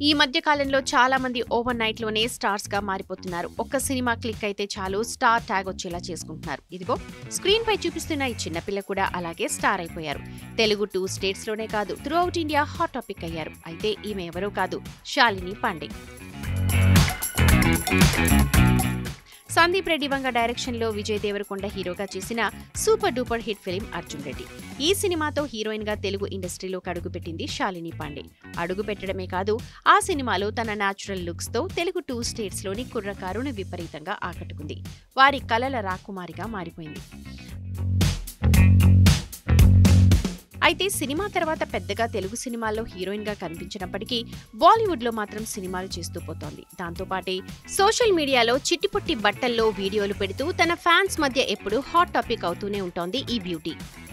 ఈ మధ్య కాలంలో చాలా మంది ఓవర్ నైట్ లోనే స్టార్స్ గా మారిపోతున్నారు ఒక్క సినిమా క్లిక్ అయితే చాలు స్టార్ ట్యాగ్ వచ్చేలా చేసుకుంటున్నారు ఇదిగో స్క్రీన్ పై చూపిస్తున్న ఈ చిన్నపిల్ల కూడా అలాగే స్టార్ అయిపోయారు తెలుగు టూ స్టేట్స్ లోనే కాదు throughout India hot topic అయ్యారు అయితే ఈమె ఎవరో కాదు శాలిని పాండే సందీప్ రెడ్డి వంగ డైరెక్షన్ లో విజయ్ దేవరకొండ హీరోగా చేసిన super duper hit film Arjun Reddy ఈ సినిమాతో హీరోయిన్ గా తెలుగు ఇండస్ట్రీలోకి అడుగుపెట్టింది శాలిని పాండే అడుగు పెట్టడమే కాదు ఆ సినిమాలో తన న్యాచురల్ లుక్స్ తో తెలుగు టూ స్టేట్స్ లోని కుర్రకారుని విపరీతంగా ఆకట్టుకుంది వారి కలల రాకుమారిగా మారిపోయింది అయితే సినిమా తర్వాత పెద్దగా తెలుగు సినిమాల్లో హీరోయిన్ గా కనిపించినప్పటికీ బాలీవుడ్ లో మాత్రం సినిమాలు చేస్తూ పోతోంది దాంతోపాటే సోషల్ మీడియాలో చిట్టిపొట్టి బట్టల్లో వీడియోలు పెడుతూ తన ఫ్యాన్స్ మధ్య ఎప్పుడూ హాట్ టాపిక్ అవుతూనే ఉంటోంది ఈ బ్యూటీ